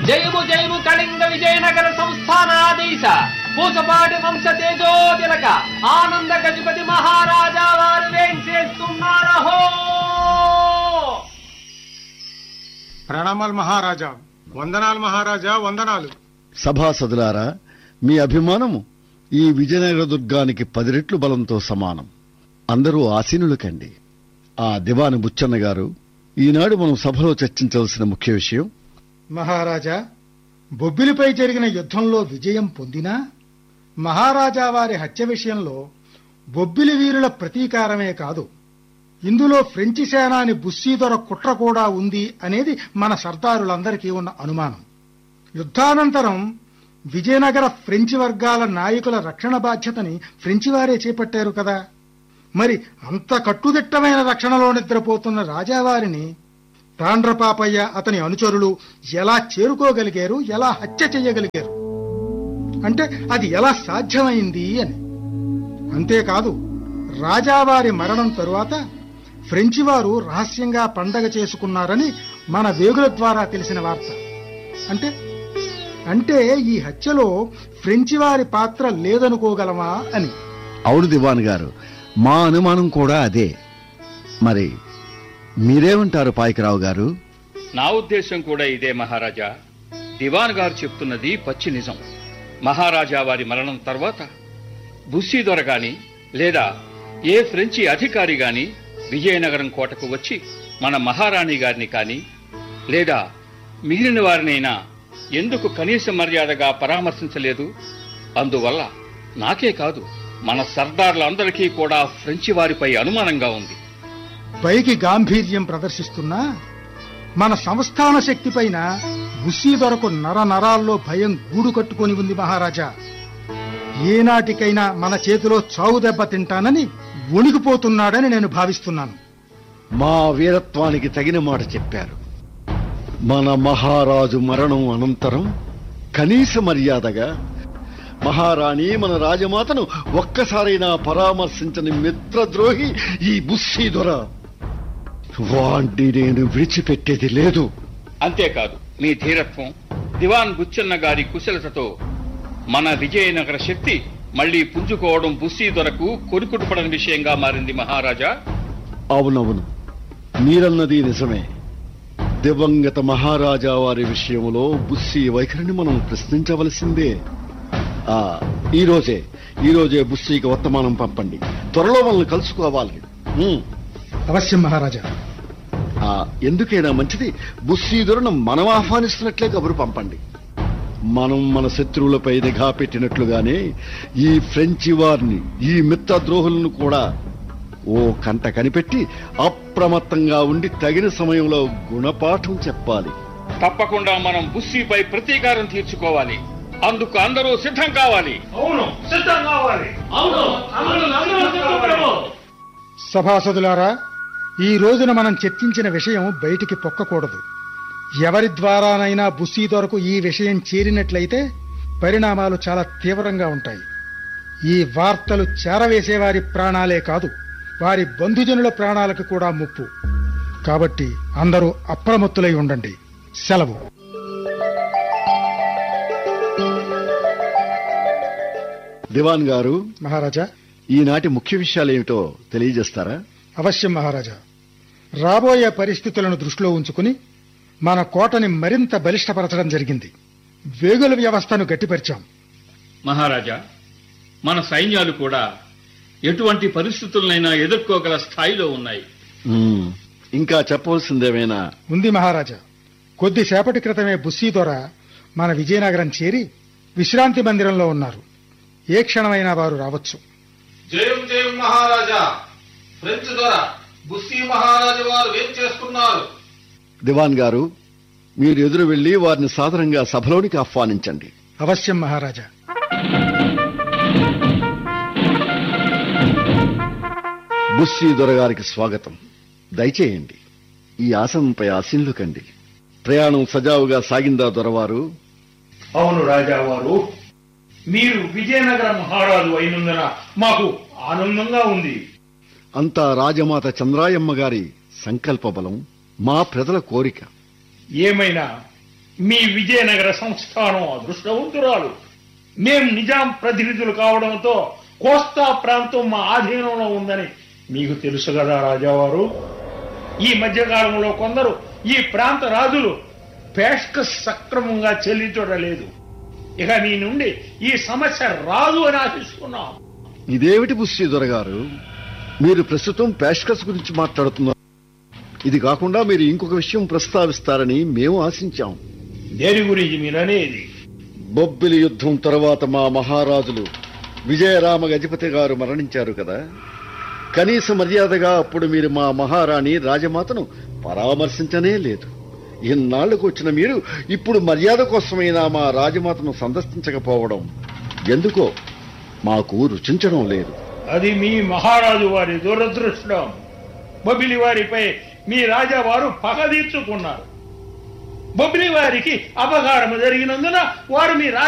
జయము జయము కళింగ విజయనగర సంస్థానాధీశ పూసపాటి వంశ తేజోతిలక ఆనంద గజపతి మహారాజా వారు వేంచేస్తున్నారహో ప్రణామాలు మహారాజా వందనాలు మహారాజా వందనాలు సభాసదులారా మీ అభిమానము ఈ విజయనగర దుర్గానికి పది రెట్లు బలంతో సమానం అందరూ ఆసీనులు కండి ఆ దివాని బుచ్చన్న గారు ఈనాడు మనం సభలో చర్చించవలసిన ముఖ్య విషయం మహారాజా బొబ్బిలిపై జరిగిన యుద్ధంలో విజయం పొందినా మహారాజా వారి హత్య విషయంలో బొబ్బిలి వీరుల ప్రతీకారమే కాదు ఇందులో ఫ్రెంచి సేనాని బుస్సీదొర కుట్ర కూడా ఉంది అనేది మన సర్దారులందరికీ ఉన్న అనుమానం యుద్ధానంతరం విజయనగర ఫ్రెంచి వర్గాల నాయకుల రక్షణ బాధ్యతని ఫ్రెంచి వారే చేపట్టారు కదా మరి అంత కట్టుదిట్టమైన రక్షణలో నిద్రపోతున్న రాజావారిని తాండ్రపాపయ్య అతని అనుచరులు ఎలా చేరుకోగలిగారు ఎలా హత్య చేయగలిగారు అంటే అది ఎలా సాధ్యమైంది అని అంతేకాదు రాజావారి మరణం తరువాత ఫ్రెంచి వారు రహస్యంగా పండగ చేసుకున్నారని మన వేగుల ద్వారా తెలిసిన వార్త అంటే అంటే ఈ హత్యలో ఫ్రెంచి వారి పాత్ర లేదనుకోగలమా అని అవును దివాన్ గారు మా అనుమానం కూడా అదే మరి మీరేమంటారు పాయకరావు గారు నా ఉద్దేశం కూడా ఇదే మహారాజా దివాన్ గారు చెప్తున్నది పచ్చి నిజం మహారాజా వారి మరణం తర్వాత బుస్సీ దొర గాని లేదా ఏ ఫ్రెంచి అధికారి గాని విజయనగరం కోటకు వచ్చి మన మహారాణి గారిని కాని లేదా మిగిలిన వారినైనా ఎందుకు కనీస మర్యాదగా పరామర్శించలేదు అందువల్ల నాకే కాదు మన సర్దార్లందరికీ కూడా ఫ్రెంచి వారిపై అనుమానంగా ఉంది పైకి గాంభీర్యం ప్రదర్శిస్తున్నా మన సంస్థాన శక్తి పైన దొరకు నర నరాల్లో భయం గూడు కట్టుకొని ఉంది మహారాజా ఏనాటికైనా మన చేతిలో చావు దెబ్బ తింటానని వణికిపోతున్నాడని నేను భావిస్తున్నాను మా వీరత్వానికి తగిన మాట చెప్పారు మన మహారాజు మరణం అనంతరం కనీస మర్యాదగా మహారాణి మన రాజమాతను ఒక్కసారైనా పరామర్శించని మిత్రద్రోహి ఈ బుస్సీ దొర వాణ్ణి నేను విడిచిపెట్టేది లేదు అంతేకాదు మీ ధీరత్వం దివాన్ బుచ్చన్న గారి కుశలతతో మన విజయనగర శక్తి మళ్లీ పుంజుకోవడం బుస్సీ దొరకు కొనుకుటుపడని విషయంగా మారింది మహారాజా అవునవును మీరన్నది నిజమే దివంగత మహారాజా వారి విషయంలో బుస్సీ వైఖరిని మనం ప్రశ్నించవలసిందే ఆ ఈ రోజే ఈ రోజే బుస్సీకి వర్తమానం పంపండి త్వరలో మనల్ని కలుసుకోవాలి ఉమ్. అవశ్యం మహారాజా ఆ ఎందుకైనా మంచిది బుస్సీదురను మనం ఆహ్వానిస్తున్నట్లే కబురు పంపండి మనం మన శత్రువులపై నిఘా పెట్టినట్లుగానే ఈ ఫ్రెంచి వారిని ఈ మిత్రద్రోహులను కూడా ఓ కంట కనిపెట్టి అప్రమత్తంగా ఉండి తగిన సమయంలో గుణపాఠం చెప్పాలి తప్పకుండా మనం బుస్సీపై ప్రతీకారం తీర్చుకోవాలి అందుకు అందరూ సిద్ధం కావాలి అవును సిద్ధం కావాలి అవును అవును అందరూ సిద్ధం ప్రభు. సభాసదులారా ఈ రోజున మనం చర్చించిన విషయం బయటికి పొక్కకూడదు ఎవరి ద్వారానైనా బుస్సీ దొరకు ఈ విషయం చేరినట్లయితే పరిణామాలు చాలా తీవ్రంగా ఉంటాయి ఈ వార్తలు చేరవేసేవారి ప్రాణాలే కాదు వారి బంధుజనుల ప్రాణాలకు కూడా ముప్పు కాబట్టి అందరూ అప్రమత్తులై ఉండండి సెలవు దివాన్ గారు మహారాజా ఈనాటి ముఖ్య విషయాలేమిటో తెలియజేస్తారా అవశ్యం మహారాజా రాబోయే పరిస్థితులను దృష్టిలో ఉంచుకుని మన కోటని మరింత బలిష్టపరచడం జరిగింది వేగుల వ్యవస్థను గట్టిపరిచాం మహారాజా మన సైన్యాలు కూడా ఎటువంటి పరిస్థితులనైనా ఎదుర్కోగల స్థాయిలో ఉన్నాయి ఉమ్, ఇంకా చెప్పవలసిందేమైనా ఉంది మహారాజా కొద్దిసేపటి క్రితమే బుస్సీ దొర మన విజయనగరం చేరి విశ్రాంతి మందిరంలో ఉన్నారు ఏ క్షణమైనా వారు రావచ్చు జయం జయం మహారాజా ఫ్రెంచ్ దొర బుస్సీ మహారాజు వారు ఏం చేస్తున్నారు దివాన్ గారు మీరు ఎదురు వెళ్లి వారిని సాదరంగా సభలోనికి ఆహ్వానించండి అవశ్యం మహారాజా బుస్సీ దొరగారికి స్వాగతం దయచేయండి ఈ ఆసనంపై ఆశీనులు కండి ప్రయాణం సజావుగా సాగిందా దొరవారు అవును రాజావారు మీరు విజయనగర మహారాజు అయినందున మాకు ఆనందంగా ఉంది అంతా రాజమాత చంద్రాయమ్మ గారి సంకల్ప బలం మా ప్రజల కోరిక ఏమైనా మీ విజయనగర సంస్థానం అదృష్టవంతురాలు మేం నిజాం ప్రతినిధులు కావడంతో కోస్తా ప్రాంతం మా ఆధీనంలో ఉందని మీకు తెలుసు కదా రాజావారు ఈ మధ్యకాలంలో కొందరు ఈ ప్రాంత రాజులు పేష్కస్ సక్రమంగా చెల్లించడలేదు ఇక మీ నుండి ఈ సమస్య రాదు అని ఆశిస్తున్నాం ఇదేమిటి బుస్సీ దొరగారు మీరు ప్రస్తుతం పేష్కస్ గురించి మాట్లాడుతున్నారు ఇది కాకుండా మీరు ఇంకొక విషయం ప్రస్తావిస్తారని మేము ఆశించాం దేని గురించి మీరనేది బొబ్బిలి యుద్ధం తర్వాత మా మహారాజులు విజయరామ గజపతి గారు మరణించారు కదా కనీస మర్యాదగా అప్పుడు మీరు మా మహారాణి రాజమాతను పరామర్శించనే లేదు ఇన్నాళ్లకు వచ్చిన మీరు ఇప్పుడు మర్యాద కోసమైనా మా రాజమాతను సందర్శించకపోవడం ఎందుకో మాకు రుచించడం లేదు అది మీ మహారాజు వారి దురదృష్టం బొబిలి వారిపై మీ రాజావారు పగ తీర్చుకున్నారు బొబిలి వారికి అపకారం జరిగినందున వారు మీ